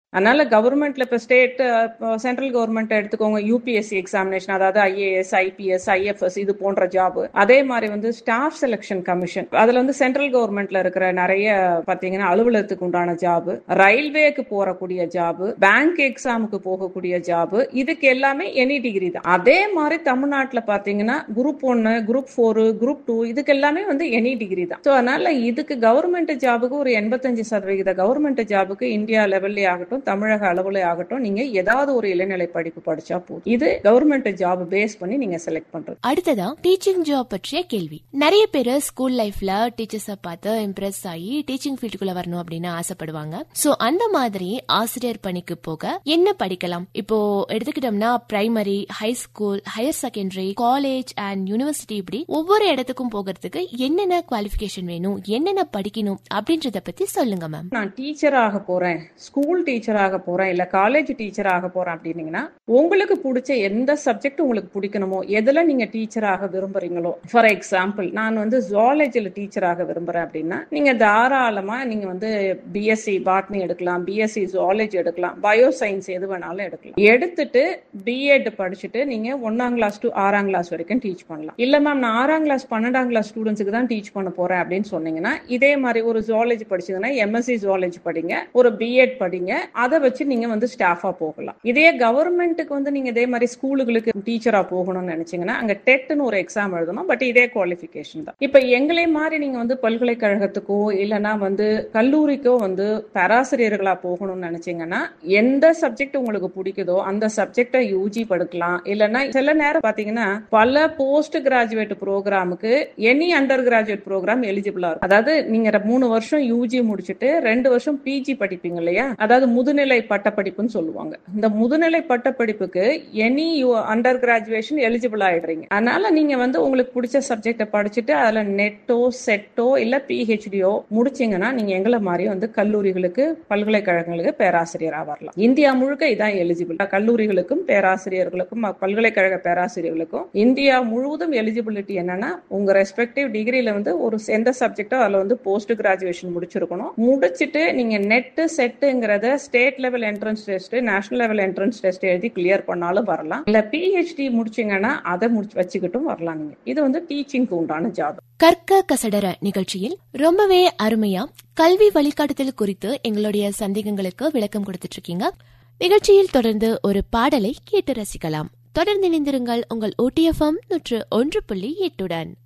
அதனால கவர்மெண்ட்ல இப்ப ஸ்டேட் சென்ட்ரல் கவர்மெண்ட் எடுத்துக்கோங்க யூபிஎஸ்சி எக்ஸாமினேஷன் அதாவது ஐஏஎஸ் ஐபிஎஸ் ஐஎஃப்எஸ் இது போன்ற ஜாப் அதே மாதிரி வந்து ஸ்டாஃப் செலெக்ஷன் கமிஷன் அதுல வந்து சென்ட்ரல் கவர்மெண்ட்ல இருக்கிற நிறைய பாத்தீங்கன்னா அலுவலகத்துக்கு உண்டான ஜாப் ரயில்வேக்கு போறக்கூடிய ஜாப் பேங்க் எக்ஸாமுக்கு போகக்கூடிய ஜாப் இதுக்கு எல்லாமே எனி டிகிரி தான் அதே மாதிரி தமிழ்நாட்டுல பாத்தீங்கன்னா குரூப் ஒன்னு குரூப் ஃபோர் குரூப் டூ இதுக்கு எல்லாமே வந்து எனி டிகிரி தான் ஸோ அதனால இதுக்கு கவர்மெண்ட் ஜாபுக்கு ஒரு எண்பத்தஞ்சு சதவிகித கவர்மெண்ட் ஜாபுக்கு இந்தியா லெவல்லே ஆகட்டும் தமிழக அளவுல ஆகட்டும் நீங்க ஏதாவது ஒரு இளநிலை படிப்பு படிச்சா போதும் இது கவர்மெண்ட் ஜாப் பேஸ் பண்ணி நீங்க செலக்ட் பண்றது அடுத்ததா டீச்சிங் ஜாப் பற்றிய கேள்வி நிறைய பேர் ஸ்கூல் லைஃப்ல டீச்சர்ஸ பார்த்து இம்ப்ரெஸ் ஆகி டீச்சிங் ஃபீல்டுக்குள்ள வரணும் அப்படின்னு ஆசைப்படுவாங்க சோ அந்த மாதிரி ஆசிரியர் பணிக்கு போக என்ன படிக்கலாம் இப்போ எடுத்துக்கிட்டோம்னா primary high school higher secondary college and university இப்படி ஒவ்வொரு இடத்துக்கும் போகிறதுக்கு என்னென்ன குவாலிபிகேஷன் வேணும் என்னென்ன படிக்கணும் அப்படின்றத பத்தி சொல்லுங்க மேம் நான் டீச்சர் ஆக போறேன் ஸ்கூல் டீச்சர் ஆக போறேன் இல்ல காலேஜ் டீச்சர் ஆக போறேன் அப்படின்னீங்கன்னா உங்களுக்கு பிடிச்ச எந்த சப்ஜெக்ட் உங்களுக்கு பிடிக்கணுமோ எதுல நீங்க டீச்சர் ஆக விரும்புறீங்களோ ஃபார் எக்ஸாம்பிள் நான் வந்து ஜுவாலஜில டீச்சர் ஆக விரும்புறேன் அப்படின்னா நீங்க தாராளமா நீங்க வந்து பிஎஸ்சி பாட்னி எடுக்கலாம் பிஎஸ்சி ஜுவாலஜி எடுக்கலாம் பயோ சயின்ஸ் எது வேணாலும் எடுக்கலாம் எடுத்துட்டு பிஎட் படிச்சுட்டு நீங்க ஒன்னாம் கிளாஸ் டு ஆறாம் கிளாஸ் வரைக்கும் டீச் பண்ணலாம் இல்ல மேம் நான் ஆறாம் கிளாஸ் பன்னெண்டாம் கிளாஸ் ஸ்டூடெண்ட்ஸுக்கு தான் டீச் பண்ண போறேன் அப்படின்னு சொன்னீங்கன்னா இதே மாதிரி ஒரு ஜுவாலஜி படிச்சதுன்னா எம்எஸ்சி ஜுவாலஜி படிங்க ஒரு பிஎட் படிங்க அதை வச்சு நீங்க வந்து ஸ்டாஃபா போகலாம் இதே கவர்மெண்ட்டுக்கு வந்து நீங்க இதே மாதிரி ஸ்கூலுகளுக்கு டீச்சரா போகணும்னு நினைச்சீங்கன்னா அங்க டெட்னு ஒரு எக்ஸாம் எழுதணும் பட் இதே குவாலிஃபிகேஷன் தான் இப்ப எங்களே மாதிரி நீங்க வந்து பல்கலைக்கழகத்துக்கோ இல்லைன்னா வந்து கல்லூரிக்கோ வந்து பேராசிரியர்களா போகணும்னு நினைச்சீங்கன்னா எந்த சப்ஜெக்ட் உங்களுக்கு பிடிக்குதோ அந்த சப்ஜெக்டை யூஜி படுக்கலாம் இல்லைன்னா சில நேரம் பாத்தீங்கன்னா பல போஸ்ட் கிராஜுவேட் ப்ரோக்ராமுக்கு எனி அண்டர் கிராஜுவேட் ப்ரோக்ராம் எலிஜிபிளா இருக்கும் அதாவது நீங்க மூணு வருஷம் யூஜி முடிச்சுட்டு ரெண்டு வருஷம் பிஜி படிப்பீங்க இல்லையா அதாவது முதுநிலை பட்டப்படிப்புன்னு சொல்லுவாங்க இந்த முதுநிலை பட்டப்படிப்புக்கு எனி அண்டர் கிராஜுவேஷன் எலிஜிபிள் ஆயிடுறீங்க அதனால நீங்க வந்து உங்களுக்கு பிடிச்ச சப்ஜெக்ட படிச்சுட்டு அதுல நெட்டோ செட்டோ இல்ல பிஹெச்டியோ முடிச்சீங்கன்னா நீங்க எங்களை மாதிரி வந்து கல்லூரிகளுக்கு பல்கலைக்கழகங்களுக்கு பேராசிரியரா வரலாம் இந்தியா முழுக்க இதான் எலிஜிபிள் கல்லூரிகளுக்கும் பேராசிரியர்களுக்கும் பல்கலைக்கழக பேராசிரியர்களுக்கும் இந்தியா முழுவதும் எலிஜிபிலிட்டி என்னன்னா உங்க ரெஸ்பெக்டிவ் டிகிரில வந்து ஒரு எந்த சப்ஜெக்டோ அதுல வந்து போஸ்ட் கிராஜுவேஷன் முடிச்சிருக்கணும் முடிச்சுட்டு நீங்க நெட் செட்டுங்கிறத state level entrance test national level entrance test எழுதி கிளியர் பண்ணாலும் வரலாம் இல்ல பிஹெச்டி முடிச்சீங்கன்னா அதை முடிச்சு வச்சுக்கிட்டும் வரலாம் நீங்க இது வந்து டீச்சிங்க்கு உண்டான ஜாப் கற்க கசடர நிகழ்ச்சியில் ரொம்பவே அருமையா கல்வி வழிகாட்டுதல் குறித்து எங்களுடைய சந்தேகங்களுக்கு விளக்கம் கொடுத்துட்டு இருக்கீங்க நிகழ்ச்சியில் தொடர்ந்து ஒரு பாடலை கேட்டு ரசிக்கலாம் தொடர்ந்து இணைந்திருங்கள் உங்கள் ஓடிஎஃப்எம் நூற்று ஒன்று புள்ளி எட்டுடன்